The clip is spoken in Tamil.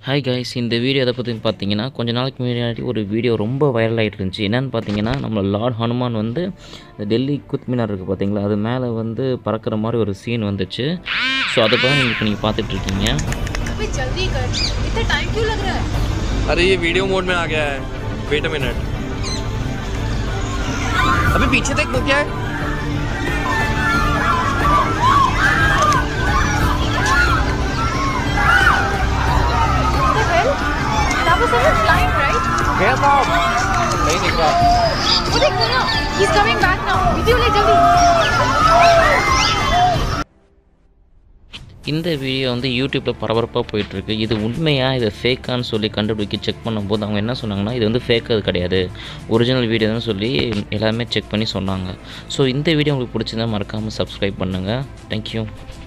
ஹாய் கைஸ் இந்த வீடியோ எதை பற்றி பார்த்தீங்கன்னா கொஞ்ச நாளைக்கு முன்னாடி ஒரு வீடியோ ரொம்ப வைரல் ஆகிட்டு இருந்துச்சு என்னென்னு பார்த்தீங்கன்னா நம்ம லார்ட் ஹனுமான் வந்து இந்த டெல்லி குத்மினார் இருக்குது பார்த்தீங்களா அது மேலே வந்து பறக்கிற மாதிரி ஒரு சீன் வந்துச்சு ஸோ அதை தான் இப்போ நீங்கள் பார்த்துட்டு இருக்கீங்க अबे जल्दी कर इतना टाइम क्यों लग रहा है अरे ये वीडियो मोड में आ गया है वेट अ मिनट अभी पीछे देख वो क्या है What the hell? That was someone flying, right? नहीं दिख रहा वो देख वो ना he's coming back now विधि ले जल्दी இந்த வீடியோ வந்து யூடியூப்பில் பரபரப்பாக போயிட்டுருக்கு இது உண்மையாக இதை ஃபேக்கான்னு சொல்லி கண்டுபிடிக்க செக் பண்ணும்போது அவங்க என்ன சொன்னாங்கன்னா இது வந்து ஃபேக் அது கிடையாது ஒரிஜினல் வீடியோன்னு சொல்லி எல்லாமே செக் பண்ணி சொன்னாங்க ஸோ இந்த வீடியோ உங்களுக்கு பிடிச்சிருந்தா மறக்காமல் சப்ஸ்கிரைப் பண்ணுங்கள் தேங்க்யூ